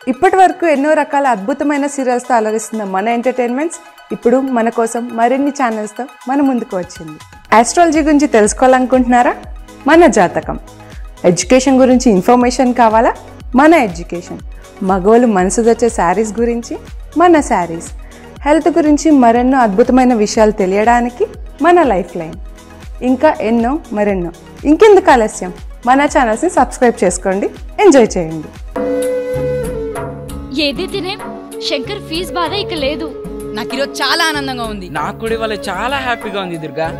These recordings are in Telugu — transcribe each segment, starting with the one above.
ఇప్పటి వరకు ఎన్నో రకాల అద్భుతమైన సీరియల్స్తో అలరిస్తున్న మన ఎంటర్టైన్మెంట్స్ ఇప్పుడు మన కోసం మరిన్ని ఛానల్స్తో మన ముందుకు వచ్చింది ఆస్ట్రాలజీ గురించి తెలుసుకోవాలనుకుంటున్నారా మన జాతకం ఎడ్యుకేషన్ గురించి ఇన్ఫర్మేషన్ కావాలా మన ఎడ్యుకేషన్ మగవాళ్ళు మనసు వచ్చే శారీస్ గురించి మన శారీస్ హెల్త్ గురించి మరెన్నో అద్భుతమైన విషయాలు తెలియడానికి మన లైఫ్ లైన్ ఇంకా ఎన్నో మరెన్నో ఇంకెందుకు ఆలస్యం మన ఛానల్స్ని సబ్స్క్రైబ్ చేసుకోండి ఎంజాయ్ చేయండి ఏదైతేనే శంకర్ ఫీజు బాధ ఇక లేదు నాకు ఈరోజు చాలా ఆనందంగా ఉంది నాకు కూడా ఇవాళ చాలా హ్యాపీగా ఉంది దుర్గా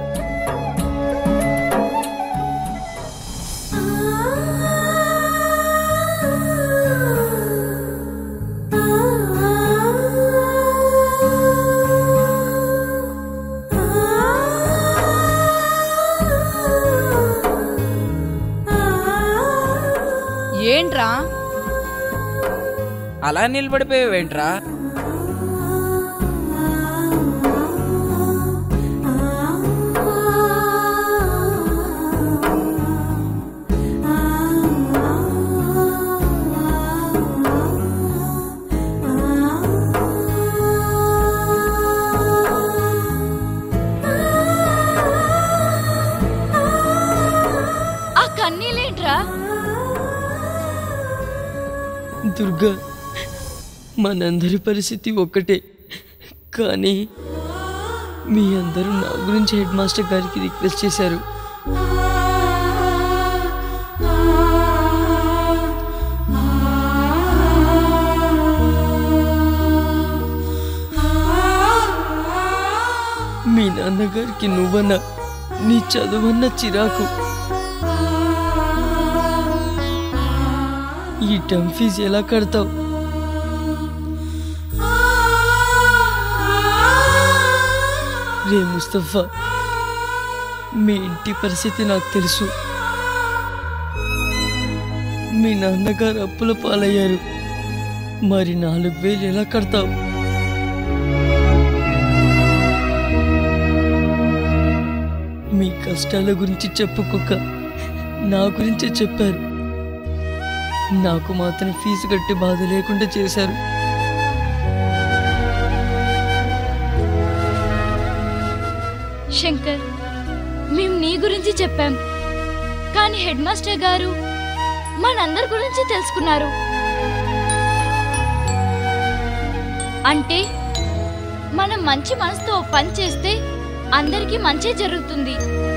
ఏంట్రా అలా నిలబడిపోయావేంట్రా ఆ కన్నీళ్ళేంట్రా దుర్గా మనందరి పరిస్థితి ఒక్కటే కానీ మీ అందరూ నా గురించి హెడ్ మాస్టర్ గారికి రిక్వెస్ట్ చేశారు మీ నాన్నగారికి నువ్వన్న నీ చదువన్న చిరాకు ఈ టర్మ్ ఫీజు ఎలా కడతావు రే ముస్తఫా మీ ఇంటి పరిస్థితి నాకు తెలుసు మీ నాన్నగారు అప్పుల పాలయ్యారు మరి నాలుగు వేలు ఎలా కడతావు మీ కష్టాల గురించి చెప్పుకోక నా గురించే చెప్పారు నాకు మాత్రం ఫీజు కట్టి బాధ లేకుండా చేశారు శంకర్ మేము నీ గురించి చెప్పాం కానీ హెడ్ మాస్టర్ గారు మనందరి గురించి తెలుసుకున్నారు అంటే మనం మంచి మనసుతో ఓ పని చేస్తే అందరికీ మంచి జరుగుతుంది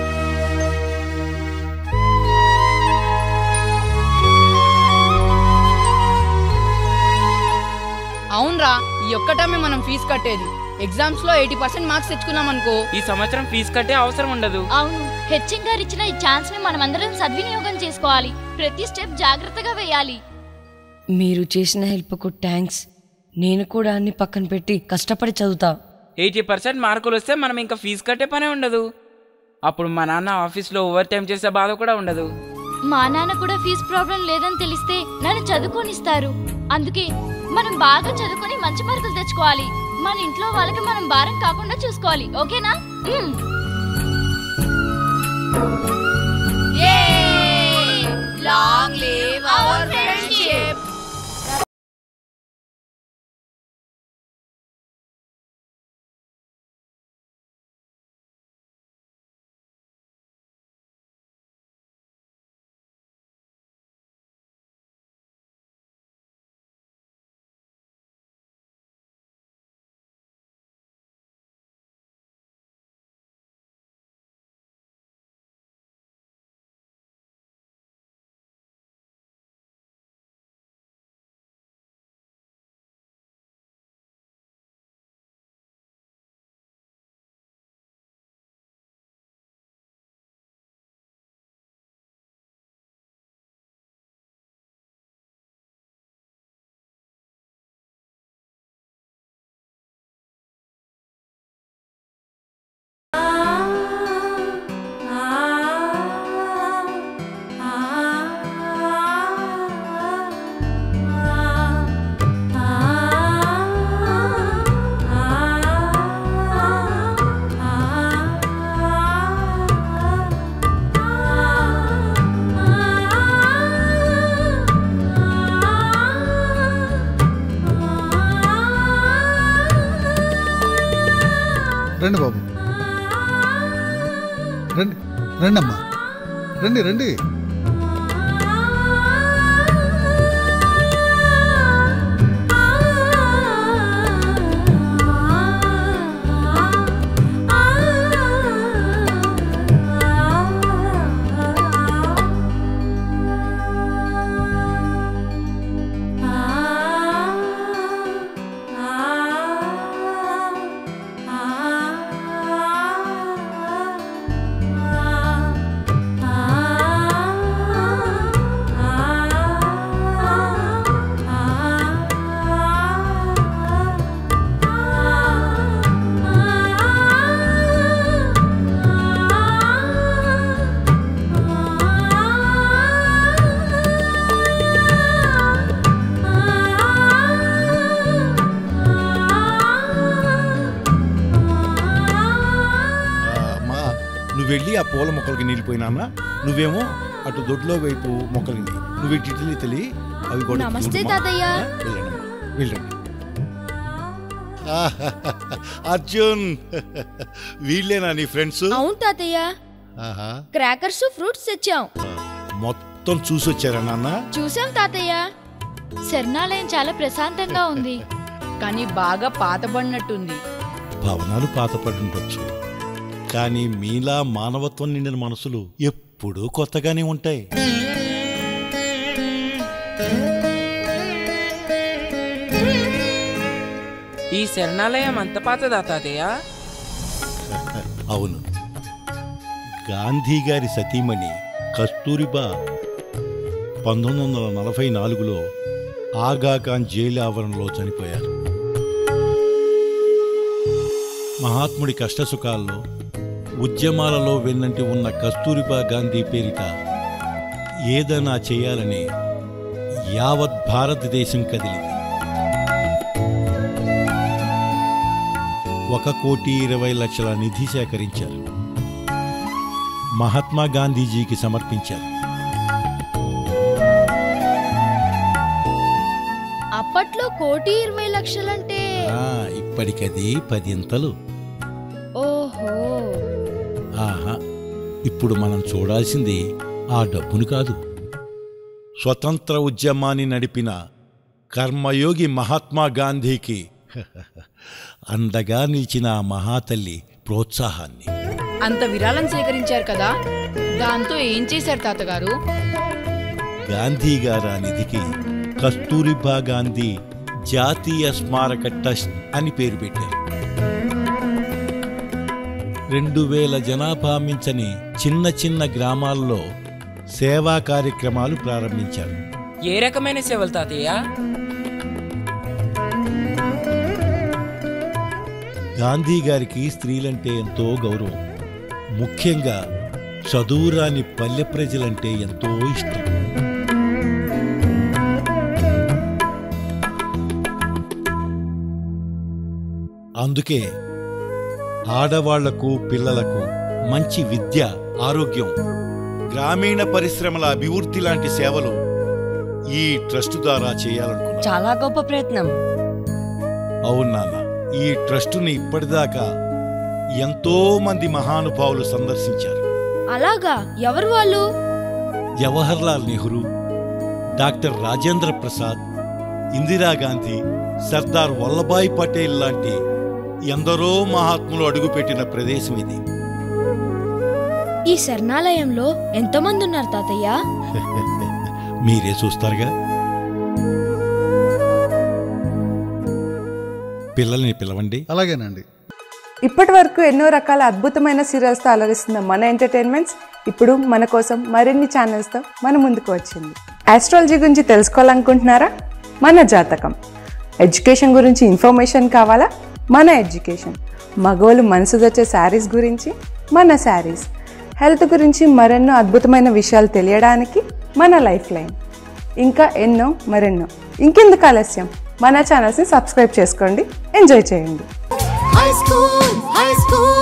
అవునరా ఈ ఒక్కటమే మనం ఫీజు కట్టేది ఎగ్జామ్స్ లో ఎయిటీ పర్సెంట్ మార్క్స్ తెచ్చుకున్నాం అనుకో ఈ సంవత్సరం ఫీజు కట్టే అవసరం ఉండదు అవును హెచ్ఎం గారు ఇచ్చిన ఈ ఛాన్స్ ని మనం అందరం సద్వినియోగం చేసుకోవాలి ప్రతి స్టెప్ జాగ్రత్తగా వేయాలి మీరు చేసిన హెల్ప్కు థ్యాంక్స్ నేను కూడా అన్ని పక్కన పెట్టి కష్టపడి చదువుతా ఎయిటీ పర్సెంట్ మార్కులు వస్తే మనం ఇంకా ఫీజు కట్టే పనే ఉండదు అప్పుడు మా నాన్న ఆఫీస్లో ఓవర్ టైం చేసే బాధ కూడా ఉండదు మా నాన్న కూడా ఫీజు ప్రాబ్లం లేదని తెలిస్తే నన్ను చదువుకోనిస్తారు అందుకే మనం బాగా చదువుకొని మంచి మార్కులు తెచ్చుకోవాలి మన ఇంట్లో వాళ్ళకి మనం భారం కాకుండా చూసుకోవాలి ఓకేనా లాంగ్ లివ్ అవర్ ఫ్రెండ్షిప్ రండి బాబు రండి రండి అమ్మా రండి రండి ఆ, అమ్మా నువ్వు వెళ్ళి ఆ పూల మొక్కలకి నీళ్ళు పోయినామా నువ్వేమో అటు దొడ్లో వైపు మొక్కలకి నీ- నువ్వు ఇటు ఇటు తెలియ అవి కూడా నమస్తే చూడమ్మా. తాతయ్య. ఆ, వెళ్ళండి వెళ్ళండి అర్జున్ వీళ్ళేనా నీ ఫ్రెండ్స్ అవును తాతయ్య ఆహా క్రాకర్స్ ఫ్రూట్స్ తెచ్చాం మొత్తం చూసి వచ్చారా నాన్న చూసాం తాతయ్య శరణాలయం చాలా ప్రశాంతంగా ఉంది కానీ బాగా పాతబడినట్టుంది భవనాలు పాతపడుండొచ్చు కానీ మీలా మానవత్వం నిండిన మనసులు ఎప్పుడూ కొత్తగానే ఉంటాయి ఈ శరణాలయం అంత పాతదా తాతయ్య అవును గాంధీ గారి సతీమణి కస్తూరిబా పంతొమ్మిది వందల నలభై నాలుగులో ఆగాఖాన్ జైలు ఆవరణలో చనిపోయారు మహాత్ముడి కష్టసుఖాల్లో ఉద్యమాలలో వెన్నంటి ఉన్న కస్తూరిబా గాంధీ పేరిట ఏదైనా చేయాలని యావత్ భారతదేశం కదిలింది ఒక కోటి ఇరవై లక్షల నిధి సేకరించారు మహాత్మా గాంధీజీకి సమర్పించారు అప్పట్లో కోటి ఇరవై లక్షలంటే ఆ, ఇప్పటికది పదింతలు ఓహో ఆహా ఇప్పుడు మనం చూడాల్సింది ఆ డబ్బును కాదు స్వతంత్ర ఉద్యమాన్ని నడిపిన కర్మయోగి మహాత్మా గాంధీకి అండగా నిలిచిన ఆ మహాతల్లి ప్రోత్సాహాన్ని అంత విరాళం సేకరించారు కదా దాంతో ఏం చేశారు తాతగారు గాంధీ గారు ఆ నిధికి కస్తూరిబా గాంధీ జాతీయ స్మారక ట్రస్ట్ అని పేరు పెట్టారు రెండు వేల జనాభా మించని చిన్న చిన్న గ్రామాల్లో సేవా కార్యక్రమాలు ప్రారంభించారు ఏ రకమైన సేవలు తాతయ్య గాంధీ గారికి స్త్రీలంటే ఎంతో గౌరవం ముఖ్యంగా చదువురాని పల్లె ప్రజలంటే ఎంతో ఇష్టం అందుకే ఆడవాళ్లకు పిల్లలకు మంచి విద్య ఆరోగ్యం గ్రామీణ పరిశ్రమల అభివృద్ధి లాంటి సేవలు ఈ ట్రస్ట్ ద్వారా చేయాలనుకున్నారు చాలా గొప్ప ప్రయత్నం అవును నాన్న ఈ ట్రస్టుని ఇప్పటిదాకా ఎంతో మంది మహానుభావులు సందర్శించారు అలాగా ఎవరు వాళ్ళు జవహర్లాల్ నెహ్రూ డాక్టర్ రాజేంద్ర ప్రసాద్ ఇందిరాగాంధీ సర్దార్ వల్లభాయ్ పటేల్ లాంటి ఎందరో మహాత్ములు అడుగుపెట్టిన ప్రదేశం ఇది ఈ శరణాలయంలో ఎంతమంది ఉన్నారు తాతయ్య మీరే చూస్తారుగా పిల్లల్ని పిలవండి అలాగేనండి ఇప్పటి వరకు ఎన్నో రకాల అద్భుతమైన సీరియల్స్తో అలరిస్తున్న మన ఎంటర్టైన్మెంట్స్ ఇప్పుడు మన కోసం మరిన్ని ఛానల్స్తో మన ముందుకు వచ్చింది ఆస్ట్రాలజీ గురించి తెలుసుకోవాలనుకుంటున్నారా మన జాతకం ఎడ్యుకేషన్ గురించి ఇన్ఫర్మేషన్ కావాలా మన ఎడ్యుకేషన్ మగవాళ్ళు మనసు వచ్చే శారీస్ గురించి మన శారీస్ హెల్త్ గురించి మరెన్నో అద్భుతమైన విషయాలు తెలియడానికి మన లైఫ్ లైన్ ఇంకా ఎన్నో మరెన్నో ఇంకెందుకు ఆలస్యం మన ఛానల్స్ని సబ్స్క్రైబ్ చేసుకోండి ఎంజాయ్ చేయండి high school, high school.